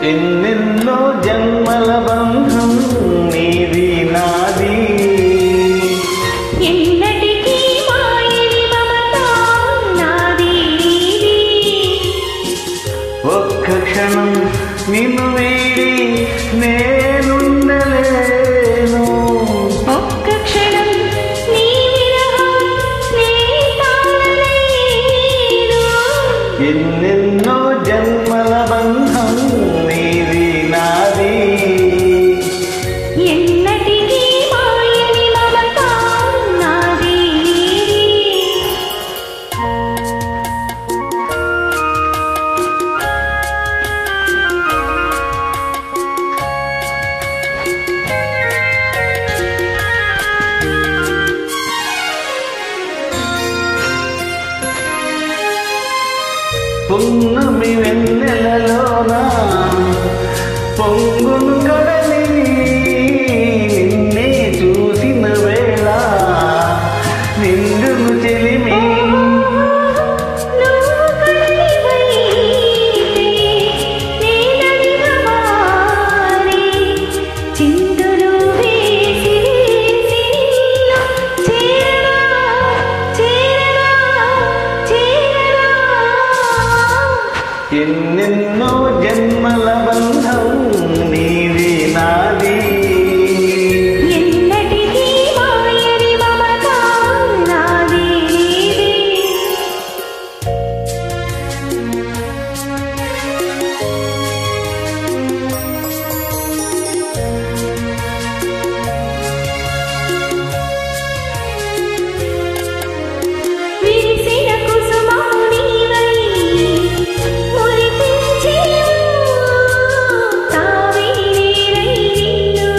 ఎన్నెన్నో జన్మల బంధం నీది నాది ఎన్నటికీ మాయని మమత నాది నీది ఒక్క క్షణం నిన్ను వీడి నేనుండలేను ఒక్క క్షణం నీ విరహం నే తాళలేను ఎన్నెన్నో జన్మల బంధం నీది నాది ఎన్నటికీ మాయని మమత నాది నీది పున్నమి వెన్నెలలోన పొంగును కడలి నిన్నే చూసిన వేళ నిండును చెలిమి నువ్వు కడివైతే నేనడిగా మారి చిందులు వేసి వేసి నిన్ను చేరనా చేరనా చేరనా ఎన్నెన్నో జన్మల బంధం నీది నాది ఎన్నటికీ మాయని మమత నాది నీది విరిసిన కుసుమం నీవై మురిపించేవు తావిరేరై నిన్ను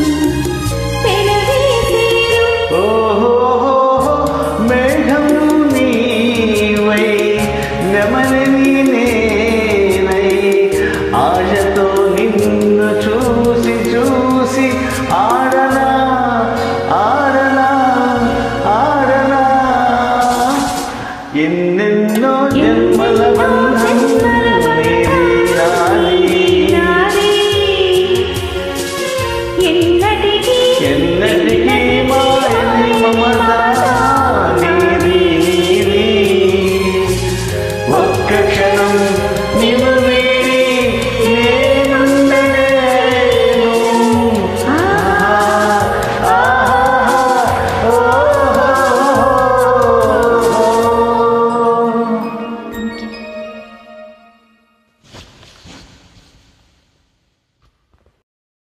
పెనవేసేరు ఓహో మేఘం నీవై నెమలిని నేనై ఆశతో నిన్ను చూసి చూసి ఆడనా ఆడనా ఆడనా ఎన్నెన్నో జన్మల బంధం నీది నాది. ఎన్నటికీ ఎన్నటికీ మాయని మమత నీది నీది ఒక్క క్షణం